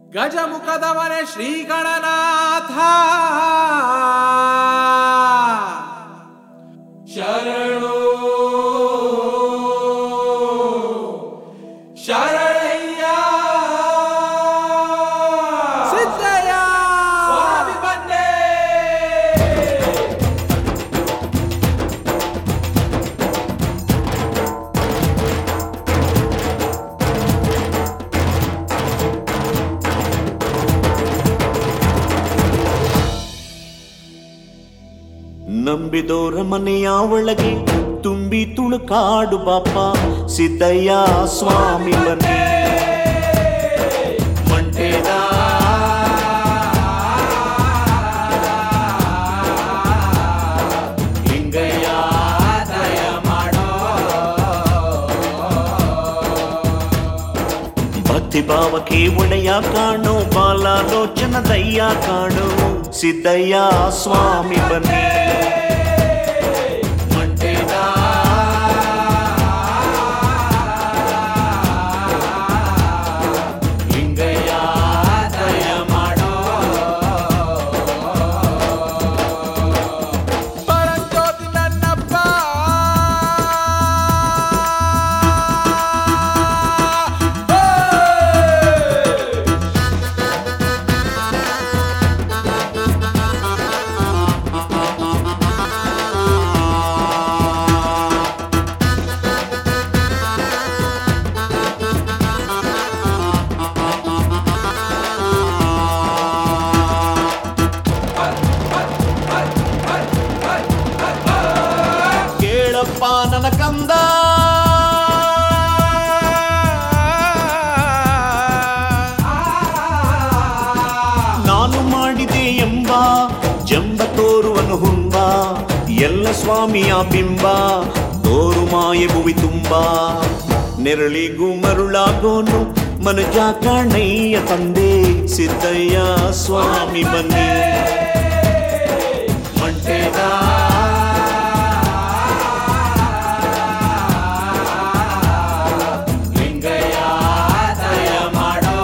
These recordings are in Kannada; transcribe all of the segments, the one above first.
ಗಜಮುಖದವನೇ ಶ್ರೀ ಗಣನಾಥ ಶರಣು ಶರಣಯ್ಯ ಸಿದ್ದಯ್ಯ ಸ್ವಾಮಿ ಬಂದೆ ನಂಬಿದೋರ ಮನೆಯ ಒಳಗೆ ತುಂಬಿ ತುಳುಕಾಡು ಬಾಪ ಸಿದ್ದಯ್ಯ ಸ್ವಾಮಿ ಬನ್ನಿ ಮಂಟೇದ ಲಿಂಗಯ್ಯ ದಯ ಮಾಡೋ ಭಕ್ತಿ ಭಾವಕ್ಕೆ ಒಡೆಯ ಕಾಣೋ ಬಾಲಾಲೋಚನ ದಯ್ಯ ಕಾಣೋ ಸಿದ್ದಯ್ಯ ಸ್ವಾಮಿ ಬನ್ನಿ ಮಂಟೇದ ಲಿಂಗಯ್ಯ ದಯ ಮಾಡೋ ಪರಂಜ್ಯೋತಿ ನನ್ನಪ್ಪ ಕೇಳಪ್ಪ ನನ್ನ ಕಂದ ನಾನು ಮಾಡಿದೆ ಎಂಬ ಜಂಬ ತೋರುವನು ಹುಂಬ ಎಲ್ಲ ಸ್ವಾಮಿಯ ಬಿಂಬ ತೋರು ಮಾಯೆ ಭುವಿ ತುಂಬ ನೆರಳಿಗೂ ಮರುಳಾಗೋನು ಮನುಜ ಕಣಯ್ಯ ತಂದೆ ಸಿದ್ದಯ್ಯ ಸ್ವಾಮಿ ಬನ್ನಿ ಮಂಟೇದ ಲಿಂಗಯ್ಯ ದಯ ಮಾಡೋ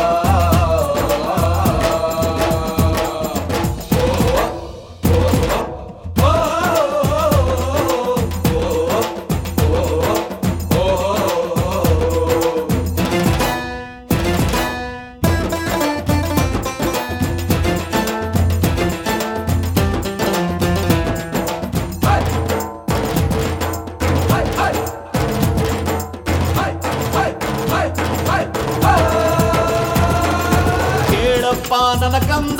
ಕೇಳಪ್ಪ ನನ್ನ ಕಂದ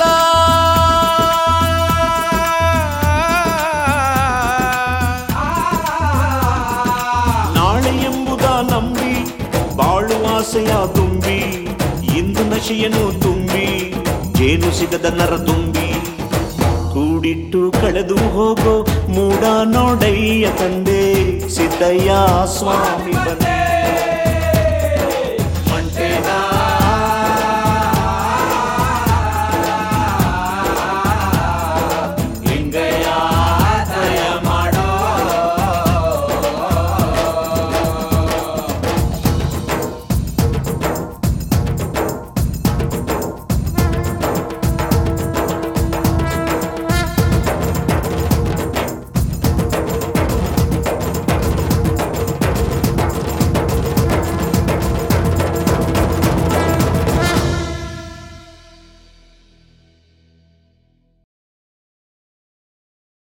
ನಾಳೆ ಎಂಬುದ ನಂಬಿ ಬಾಳುವ ಆಸೆಯ ತುಂಬಿ ಇಂದು ನಶೆಯನ್ನು ತುಂಬಿ ಜೇನು ಸಿಗದ ನರ ತುಂಬಿ ಕೂಡಿಟ್ಟು ಕಳೆದು ಹೋಗೋ ಮೂಡ ನೋಡಯ್ಯ ತಂದೆ ಸಿದ್ದಯ್ಯ ಸ್ವಾಮಿ ಬಂದೆ